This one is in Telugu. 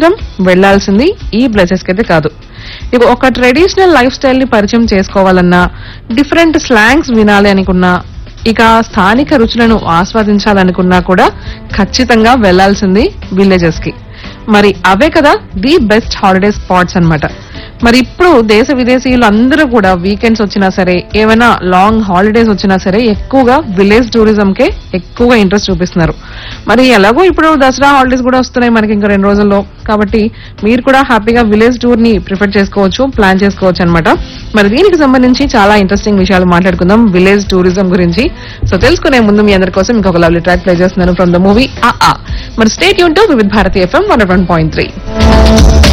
మాత్రం వెళ్లాల్సింది ఈ ప్లేసెస్ కి అయితే కాదు ఇక ఒక ట్రెడిషనల్ లైఫ్ స్టైల్ ని పరిచయం చేసుకోవాలన్నా డిఫరెంట్ స్లాంగ్స్ వినాలి అనుకున్నా ఇక స్థానిక రుచులను ఆస్వాదించాలనుకున్నా కూడా ఖచ్చితంగా వెళ్లాల్సింది విలేజెస్ కి మరి అవే కదా ది బెస్ట్ హాలిడే స్పాట్స్ అన్నమాట మరి ఇప్పుడు దేశ విదేశీయులు అందరూ కూడా వీకెండ్స్ వచ్చినా సరే ఏమైనా లాంగ్ హాలిడేస్ వచ్చినా సరే ఎక్కువగా విలేజ్ టూరిజం కే ఎక్కువగా ఇంట్రెస్ట్ చూపిస్తున్నారు మరి ఎలాగో ఇప్పుడు దసరా హాలిడేస్ కూడా వస్తున్నాయి మనకి ఇంకా రెండు రోజుల్లో కాబట్టి మీరు కూడా హ్యాపీగా విలేజ్ టూర్ ని ప్రిఫర్ చేసుకోవచ్చు ప్లాన్ చేసుకోవచ్చు అనమాట మరి దీనికి సంబంధించి చాలా ఇంట్రెస్టింగ్ విషయాలు మాట్లాడుకుందాం విలేజ్ టూరిజం గురించి సో తెలుసుకునే ముందు మీ అందరి కోసం ఇంకొక లవ్లీ ట్రాక్ ప్లే చేస్తున్నాను ఫ్రమ్ ద మూవీ ఆ మరి స్టేట్ యూన్ to Vividh Bharati FM one one point three